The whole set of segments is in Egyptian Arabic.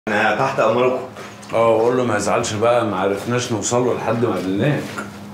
انا تحت امركم اه وقول له ما يزعلش بقى ما عرفناش نوصل له لحد ما قابلناك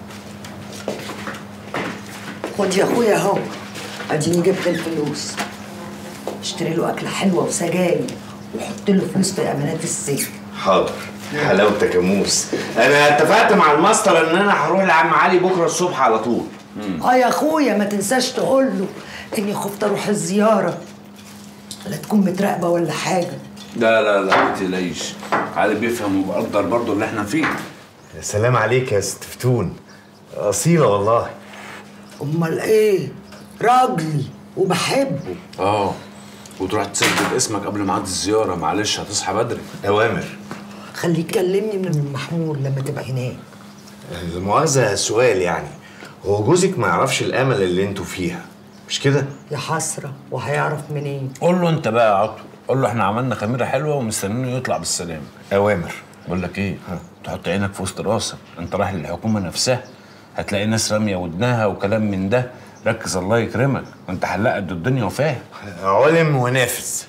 خد يا اخويا اهو اديني جبت الفلوس اشتري له اكله حلوه وسجاير وحط له فلوس في امانات السجن حاضر حلاوتك يا موس انا اتفقت مع الماستر ان انا هروح لعم علي بكره الصبح على طول اه يا اخويا ما تنساش تقول له اني خفت اروح الزياره لا تكون متراقبه ولا حاجه لا لا لا ما تقلقيش علي بيفهم وبقدر برضه اللي احنا فيه يا سلام عليك يا ست فتون اصيله والله امال ايه راجلي وبحبه اه وتروح تسجل اسمك قبل ميعاد الزياره معلش هتصحى بدري اوامر خليه يكلمني من المحمول لما تبقى هناك المؤاخذه سؤال يعني هو جوزك ما يعرفش الامل اللي انتوا فيها مش كده يا حسره وهيعرف منين قول له انت بقى يا عطو قول له احنا عملنا خميره حلوه ومستنينه يطلع بالسلامه اوامر بقول لك ايه تحط عينك في وسط راسك انت رايح للحكومه نفسها هتلاقي ناس راميه ودنها وكلام من ده ركز الله يكرمك وانت حلاق قد الدنيا وفاهم علم ونافذ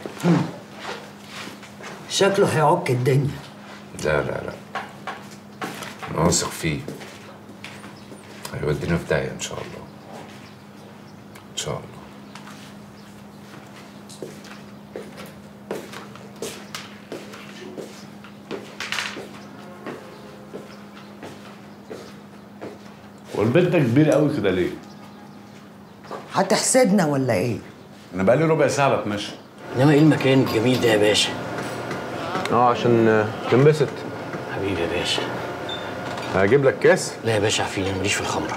شكله هيعك الدنيا لا لا لا انا واثق فيه هيودينا في داهيه ان شاء الله ان شاء الله والبيت ده كبير قوي كده ليه؟ هتحسدنا ولا ايه انا بقالي ربع ساعه بتمشى انما ايه المكان الجميل ده يا باشا اه عشان تنبسط حبيبي يا باشا هجيب لك كاس لا يا باشا عفيني أنا ماليش في الخمره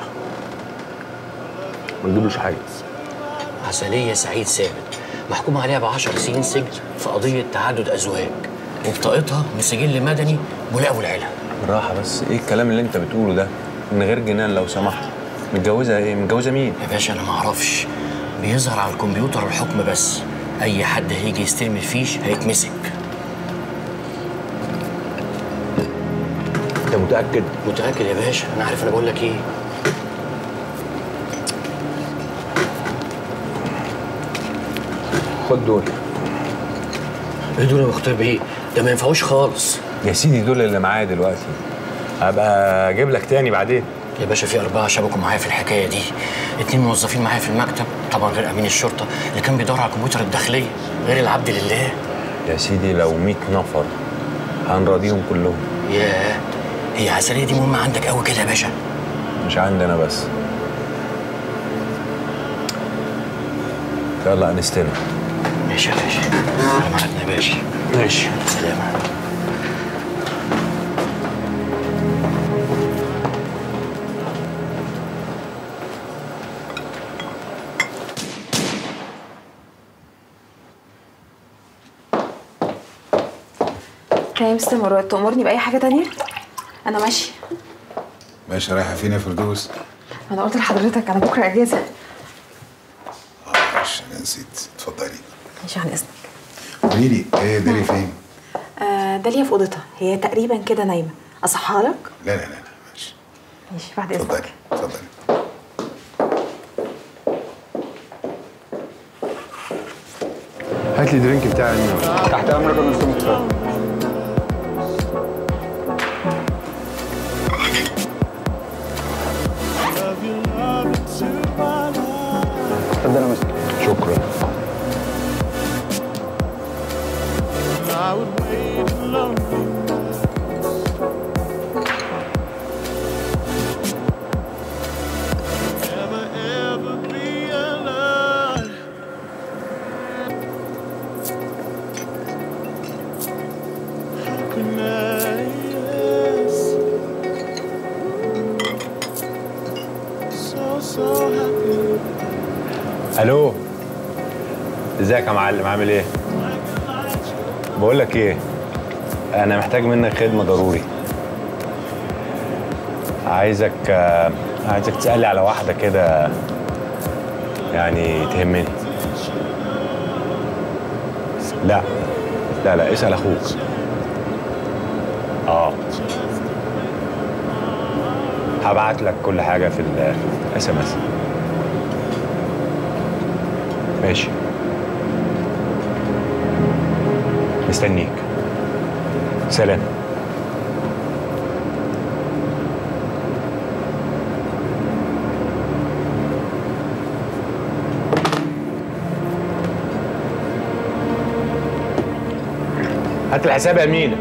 ما تجيبلوش حاجه عسلية سعيد ثابت محكوم عليها ب 10 سنين سجن في قضية تعدد أزواج وبطاقتها من سجل مدني ملاقب العيلة بالراحه بس ايه الكلام اللي انت بتقوله ده من غير جنان لو سمحت متجوزه ايه متجوزه مين يا باشا أنا معرفش بيظهر على الكمبيوتر الحكم بس أي حد هيجي يستلم الفيش هيتمسك انت متاكد متأكد يا باشا أنا عارف أنا بقول لك إيه خد دول إيه دول يا مختار بيه ده ما ينفعوش خالص يا سيدي دول اللي معايا دلوقتي هبقى اجيب لك تاني بعدين يا باشا في أربعة شبكوا معايا في الحكاية دي اتنين موظفين معايا في المكتب طبعا غير أمين الشرطة اللي كان بيدور على الكمبيوتر الداخلية غير العبد لله يا سيدي لو 100 نفر هنراضيهم كلهم ياه هي عسلية دي مهمة عندك قوي كده يا باشا مش عندنا بس يلا انستنا ماشي يا باشا على ميعادنا يا باشا ماشي سلام كان يا مستر مراد تأمرني بأي حاجة تانية؟ أنا ماشية باشا رايحه فين يا فردوس؟ أنا قلت لحضرتك أنا بكرة أجازة اه معلش انا نسيت اتفضلي ماشي عن إذنك قولي لي ايه داري فين؟ آه داليا في أوضتها هي تقريبا كده نايمة أصحى لك؟ لا لا لا لا ماشي ماشي بعد اتفضلي إذنك اتفضلي هات لي درينك بتاعي تحت امرك يا مستر مختار اتفضل يا مستر شكرا الو ازيك يا معلم عامل ايه بقول لك ايه انا محتاج منك خدمه ضروري عايزك آه، عايزك تسالي على واحده كده يعني تهمني لا لا لا اسال اخوك اه هبعت لك كل حاجه في الاس ام اس ماشي مستنيك سلام هات الحساب يا مينا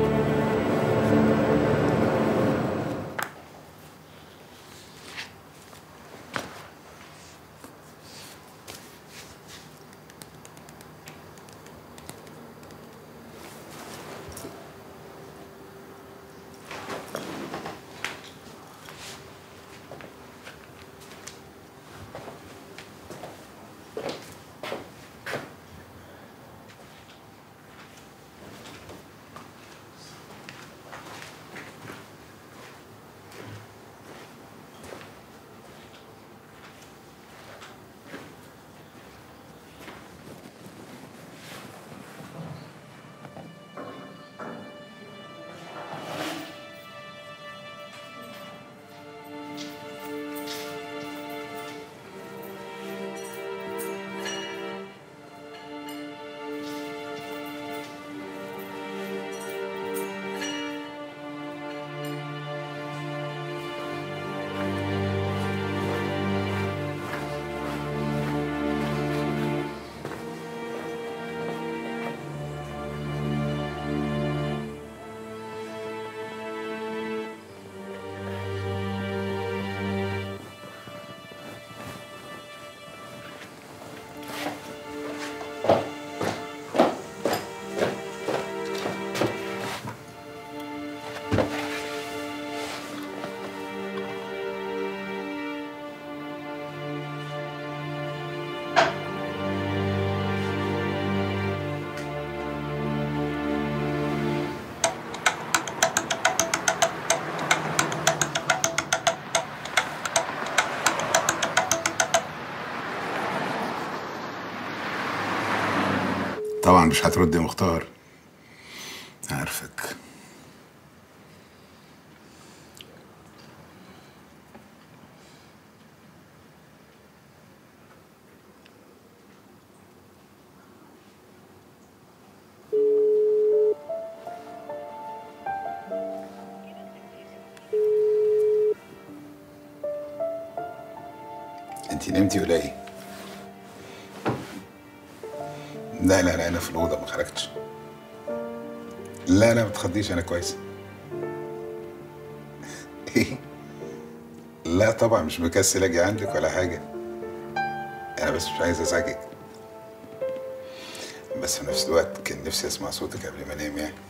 طبعا مش هترد يا مختار عارفك انت نمتي ولا ايه؟ لا لا لا انا في الاوضه ما خرجتش لا لا ما تخضيش انا كويس ايه لا طبعا مش مكسل اجي عندك ولا حاجه انا بس مش عايز ازعجك بس في نفس الوقت كان نفسي اسمع صوتك قبل ما انام يعني